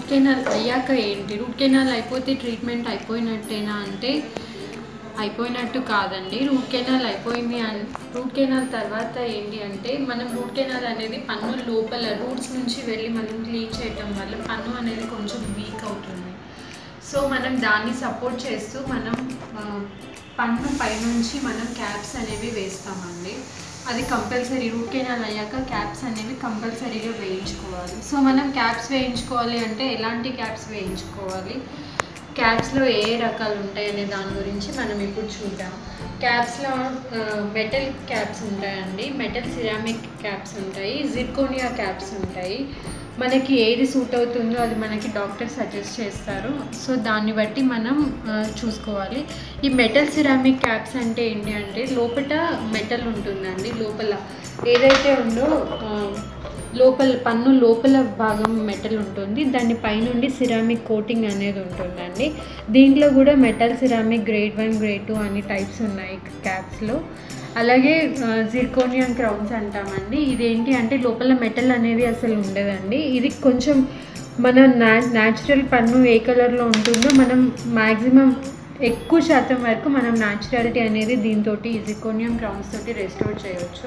canal అయ్యాక ఏంటి root canal అయిపోతే ట్రీట్మెంట్ అయిపోయినట్టేనా అంటే అయిపోయినట్టు కాదండి రూట్ కెనాల్ అయిపోయింది అన్ రూట్ కెనాల్ తర్వాత ఏంటి అంటే మనం రూట్ కెనాల్ అనేది పన్ను లోపల రూట్స్ నుంచి వెళ్ళి మనం క్లీన్ చేయటం వల్ల పన్ను అనేది కొంచెం వీక్ అవుతుంది సో మనం దాన్ని సపోర్ట్ చేస్తూ మనం ఆ, పన్ను పైనుంచి మనం క్యాప్స్ అనేవి వేస్తామండి అది కంపల్సరీ రూట్ కెనాల్ అయ్యాక క్యాప్స్ అనేవి కంపల్సరీగా వేయించుకోవాలి సో మనం క్యాప్స్ వేయించుకోవాలి అంటే ఎలాంటి క్యాప్స్ వేయించుకోవాలి క్యాప్స్లో ఏ ఏ రకాలు ఉంటాయి అనే దాని గురించి మనం ఇప్పుడు చూద్దాం క్యాప్స్లో మెటల్ క్యాప్స్ ఉంటాయండి మెటల్ సిరామిక్ క్యాప్స్ ఉంటాయి జిర్కోనియా క్యాప్స్ ఉంటాయి మనకి ఏది సూట్ అవుతుందో అది మనకి డాక్టర్ సజెస్ట్ చేస్తారు సో దాన్ని బట్టి మనం ఆ, చూసుకోవాలి ఈ మెటల్ సిరామిక్ క్యాప్స్ అంటే ఏంటి అంటే లోపల మెటల్ ఉంటుందండి లోపల ఏదైతే ఉందో ఆ, లోపల పన్ను లోపల భాగం మెటల్ ఉంటుంది దాని పైనుండి సిరామిక్ కోటింగ్ అనేది ఉంటుందండి దీంట్లో కూడా metal ceramic grade one grade two అన్ని టైప్స్ ఉన్నాయి క్యాప్స్లో అలాగే జిర్కోనియం క్రౌన్స్ అంటామండి ఇదేంటి అంటే లోపల మెటల్ అనేది అసలు ఉండదండి ఇది కొంచెం మన నా న్యాచురల్ పన్ను ఏ కలర్లో ఉంటుందో మనం మ్యాక్సిమం ఎక్కువ శాతం వరకు మనం న్యాచురాలిటీ అనేది దీంతో జిర్కోనియం క్రౌన్స్ తోటి రెస్టోర్ చేయవచ్చు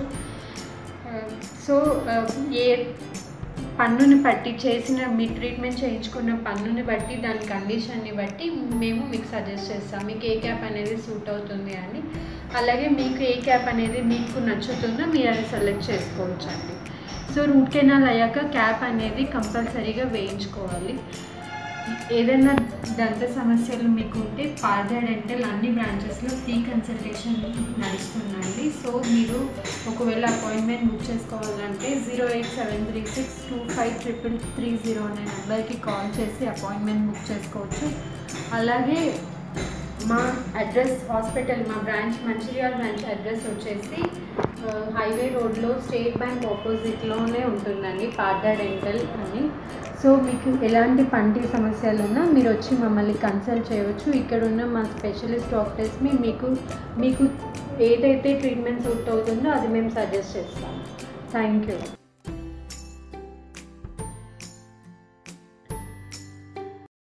సో ఏ పన్నుని బట్టి చేసిన మీ ట్రీట్మెంట్ చేయించుకున్న పన్నుని బట్టి దాని కండిషన్ని బట్టి మేము మీకు సజెస్ట్ చేస్తాం మీకు ఏ క్యాప్ అనేది సూట్ అవుతుంది అని అలాగే మీకు ఏ క్యాప్ అనేది మీకు నచ్చుతుందో మీరు అది సెలెక్ట్ చేసుకోవచ్చు అండి సో రూట్ కెనాల్ అయ్యాక క్యాప్ అనేది కంపల్సరీగా వేయించుకోవాలి ఏదైనా దంత సమస్యలు మీకు ఉంటే పార్థా డెంటల్ అన్ని బ్రాంచెస్లో ఫ్రీ కన్సల్టేషన్ నడుస్తుందండి సో మీరు ఒకవేళ అపాయింట్మెంట్ బుక్ చేసుకోవాలంటే zero eight seven three six two five triple three zero అనే నెంబర్కి కాల్ చేసి అపాయింట్మెంట్ బుక్ చేసుకోవచ్చు అలాగే మా అడ్రస్ హాస్పిటల్ మా బ్రాంచ్ మంచిర్యాల బ్రాంచ్ అడ్రస్ వచ్చేసి ఆ, హైవే రోడ్లో స్టేట్ బ్యాంక్ ఆపోజిట్లోనే ఉంటుందండి పార్దా డెంటల్ అని సో మీకు ఎలాంటి పంటి సమస్యలు ఉన్నా మీరు వచ్చి మమ్మల్ని కన్సల్ట్ చేయవచ్చు ఇక్కడ ఉన్న మా స్పెషలిస్ట్ డాక్టర్స్ని మీకు మీకు ఏదైతే ట్రీట్మెంట్ సూట్ అవుతుందో అది మేము సజెస్ట్ చేస్తాము థ్యాంక్ యూ